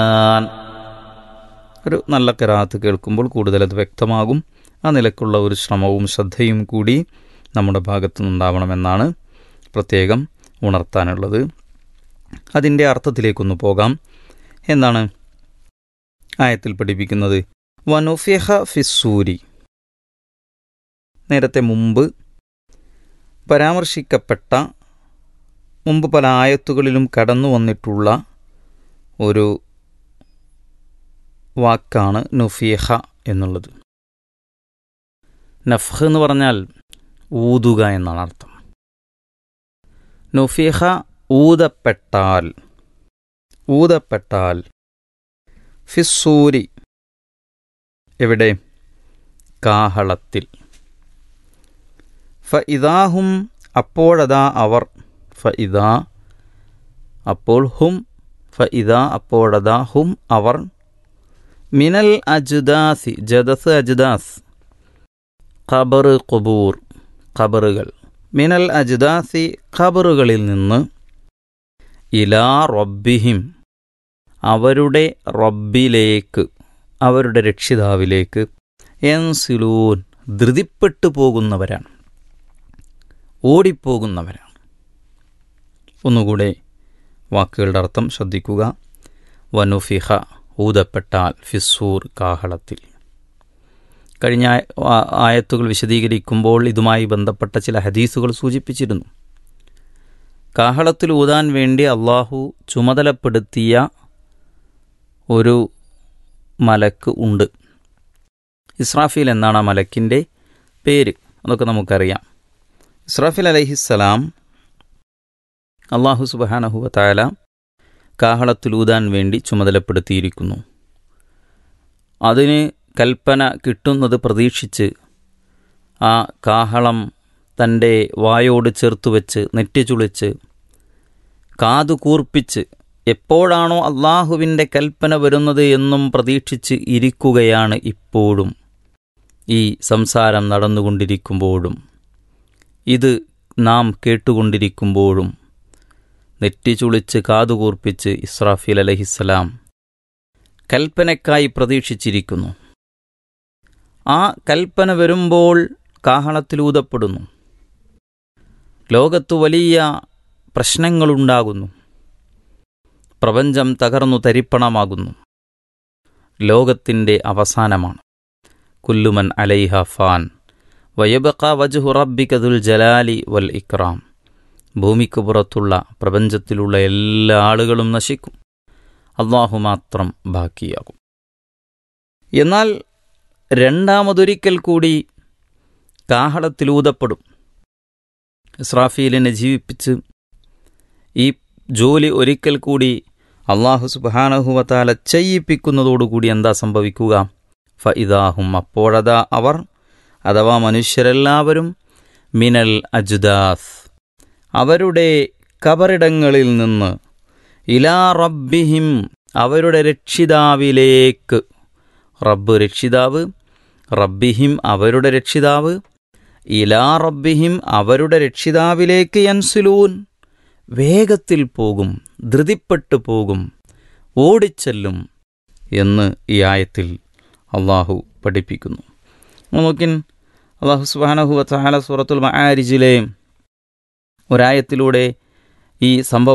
ഒരു നല്ല കരാത്ത് കേൾക്കുമ്പോൾ കൂടുതൽ അത് വ്യക്തമാകും ആ നിലക്കുള്ള ഒരു ശ്രമവും ശ്രദ്ധയും കൂടി നമ്മുടെ ഭാഗത്തു നിന്നുണ്ടാവണമെന്നാണ് പ്രത്യേകം ഉണർത്താനുള്ളത് അതിൻ്റെ അർത്ഥത്തിലേക്കൊന്ന് പോകാം എന്താണ് ആയത്തിൽ പഠിപ്പിക്കുന്നത് വനുഫിഹ ഫിസൂരി നേരത്തെ മുമ്പ് പരാമർശിക്കപ്പെട്ട മുമ്പ് പല ആയത്തുകളിലും കടന്നു വന്നിട്ടുള്ള ഒരു വാക്കാണ് നുഫിഹ എന്നുള്ളത് നഫ്ഹ് എന്ന് പറഞ്ഞാൽ ഊതുക എന്നാണ് അർത്ഥം നുഫിഹ ഊതപ്പെട്ടാൽ ഊതപ്പെട്ടാൽ ഫിസൂരി എവിടെ കാഹളത്തിൽ ഫ ഇതാഹും അപ്പോഴതാ അവർ ഫ ഇതാ അപ്പോൾ ഹും ഫ ഇതാ അപ്പോഴതാ ഹും അവർ മിനൽ അജുദാസി ജദസ് അജുദാസ് ഖബർ ഖുബൂർ ഖബറുകൾ മിനൽ അജുദാസി ഖബറുകളിൽ നിന്ന് ഇലാ റബ്ബിഹിം അവരുടെ റബ്ബിലേക്ക് അവരുടെ രക്ഷിതാവിലേക്ക് എൻസിലൂൻ ധൃതിപ്പെട്ടു പോകുന്നവരാണ് ഓടിപ്പോകുന്നവരാണ് ഒന്നുകൂടെ വാക്കുകളുടെ അർത്ഥം ശ്രദ്ധിക്കുക വനുഫിഹ ഊതപ്പെട്ടാൽ ഫിസൂർ കാഹളത്തിൽ കഴിഞ്ഞ ആയത്തുകൾ വിശദീകരിക്കുമ്പോൾ ഇതുമായി ബന്ധപ്പെട്ട ചില ഹദീസുകൾ സൂചിപ്പിച്ചിരുന്നു കാഹളത്തിൽ ഊതാൻ വേണ്ടി അള്ളാഹു ചുമതലപ്പെടുത്തിയ ഒരു മലക്ക് ഉണ്ട് ഇസ്രാഫീൽ എന്നാണ് ആ മലക്കിൻ്റെ പേര് അതൊക്കെ നമുക്കറിയാം ഇസ്രാഫിൽ അലഹിസ്സലാം അള്ളാഹു സുബാനഹുവ താല കാഹളത്തിലൂതാൻ വേണ്ടി ചുമതലപ്പെടുത്തിയിരിക്കുന്നു അതിന് കൽപ്പന കിട്ടുന്നത് പ്രതീക്ഷിച്ച് ആ കാഹളം തൻ്റെ വായോട് ചേർത്ത് വെച്ച് നെറ്റിച്ചുളിച്ച് കാതു കൂർപ്പിച്ച് എപ്പോഴാണോ അള്ളാഹുവിൻ്റെ കൽപ്പന വരുന്നത് എന്നും പ്രതീക്ഷിച്ച് ഇരിക്കുകയാണ് ഇപ്പോഴും ഈ സംസാരം നടന്നുകൊണ്ടിരിക്കുമ്പോഴും ഇത് നാം കേട്ടുകൊണ്ടിരിക്കുമ്പോഴും നെറ്റിച്ചുളിച്ച് കാതുകൂർപ്പിച്ച് ഇസ്രാഫീൽ അലഹിസ്സലാം കൽപ്പനയ്ക്കായി പ്രതീക്ഷിച്ചിരിക്കുന്നു ആ കൽപ്പന വരുമ്പോൾ കാഹളത്തിലൂതപ്പെടുന്നു ലോകത്തു വലിയ പ്രശ്നങ്ങളുണ്ടാകുന്നു പ്രപഞ്ചം തകർന്നു തരിപ്പണമാകുന്നു ലോകത്തിൻ്റെ അവസാനമാണ് കുല്ലുമൻ അലൈഹ ഫാൻ വയബക്ക വജുഹു റബ്ബിക്കതുൽ ജലാലി വൽ ഇക്രാം ഭൂമിക്ക് പുറത്തുള്ള പ്രപഞ്ചത്തിലുള്ള എല്ലാ ആളുകളും നശിക്കും അള്ളാഹു മാത്രം ബാക്കിയാകും എന്നാൽ രണ്ടാമതൊരിക്കൽ കൂടി കാഹളത്തിലൂതപ്പെടും ഇസ്രാഫീലിനെ ജീവിപ്പിച്ച് ഈ ജോലി ഒരിക്കൽ കൂടി അള്ളാഹു സുബാനഹുവത്താല ചെയ്യിപ്പിക്കുന്നതോടുകൂടി എന്താ സംഭവിക്കുക ഫ ഇതാഹും അപ്പോഴതാ അവർ അഥവാ മനുഷ്യരെല്ലാവരും മിനൽ അജുദാസ് അവരുടെ കബറിടങ്ങളിൽ നിന്ന് ഇലാ റബ്ബിഹിം അവരുടെ രക്ഷിതാവിലേക്ക് റബ്ബ് രക്ഷിതാവ് റബ്ബിഹിം അവരുടെ രക്ഷിതാവ് ഇലാ റബ്ബിഹിം അവരുടെ രക്ഷിതാവിലേക്ക് യൻസുലൂൻ വേഗത്തിൽ പോകും ധൃതിപ്പെട്ടു പോകും ഓടിച്ചെല്ലും എന്ന് ഈ ആയത്തിൽ അള്ളാഹു പഠിപ്പിക്കുന്നു നോക്കിൻ അള്ളാഹു സുബാനഹു വത്താല സൂറത്തുൽ മആരിജിലെ ഒരായത്തിലൂടെ ഈ സംഭവം